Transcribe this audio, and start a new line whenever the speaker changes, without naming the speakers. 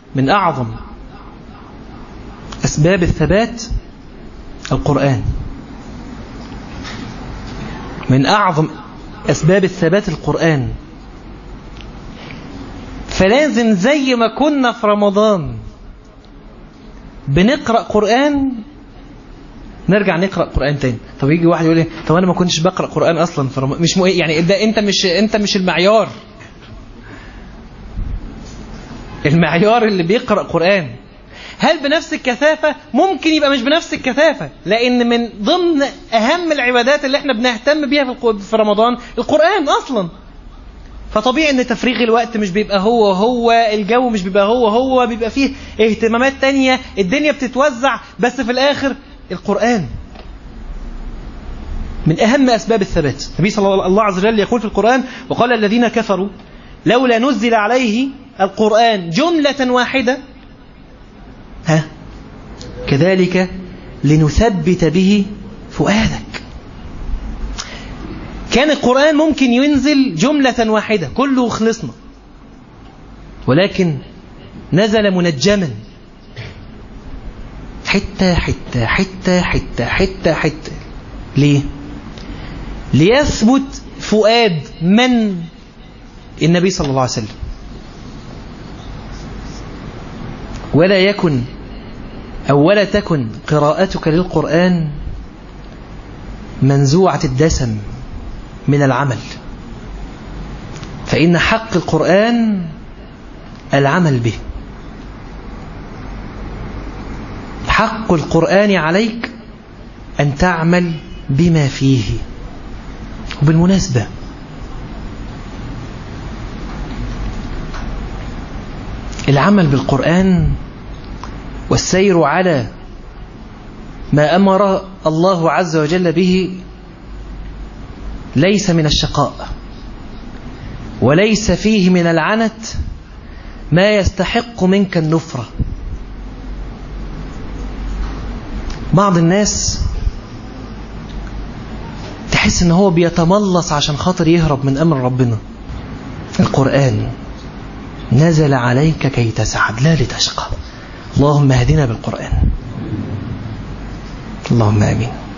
من أعظم أسباب الثبات القرآن من أعظم أسباب الثبات القرآن فلازم زي ما كنا في رمضان بنقرأ قرآن نرجع نقرأ قرآن تاني طب يجي واحد يقول لي طب أنا ما كنتش بقرأ قرآن أصلا في رمضان مش مو... يعني ده أنت مش أنت مش المعيار المعيار اللي بيقرأ قرآن هل بنفس الكثافة ممكن يبقى مش بنفس الكثافة لأن من ضمن أهم العبادات اللي احنا بنهتم بيها في رمضان القرآن أصلا فطبيعي ان تفريغ الوقت مش بيبقى هو هو الجو مش بيبقى هو هو بيبقى فيه اهتمامات تانية الدنيا بتتوزع بس في الآخر القرآن من أهم أسباب الثبات النبي صلى الله عز وجل يقول في القرآن وقال الذين كفروا لولا نزل عليه القرآن جملة واحدة ها كذلك لنثبت به فؤادك كان القرآن ممكن ينزل جملة واحدة كله خلصنا ولكن نزل منجما حتة حتة حتة حتة حتة حتة ليه ليثبت فؤاد من النبي صلى الله عليه وسلم ولا يكن أو ولا تكن قراءتك للقرآن منزوعة الدسم من العمل فإن حق القرآن العمل به حق القرآن عليك أن تعمل بما فيه وبالمناسبة العمل بالقرآن والسير على ما أمر الله عز وجل به ليس من الشقاء وليس فيه من العنت ما يستحق منك النفرة بعض الناس تحس ان هو بيتملص عشان خاطر يهرب من امر ربنا القرآن نزل عليك كي تسعد لا لتشقى اللهم اهدنا بالقرآن اللهم امين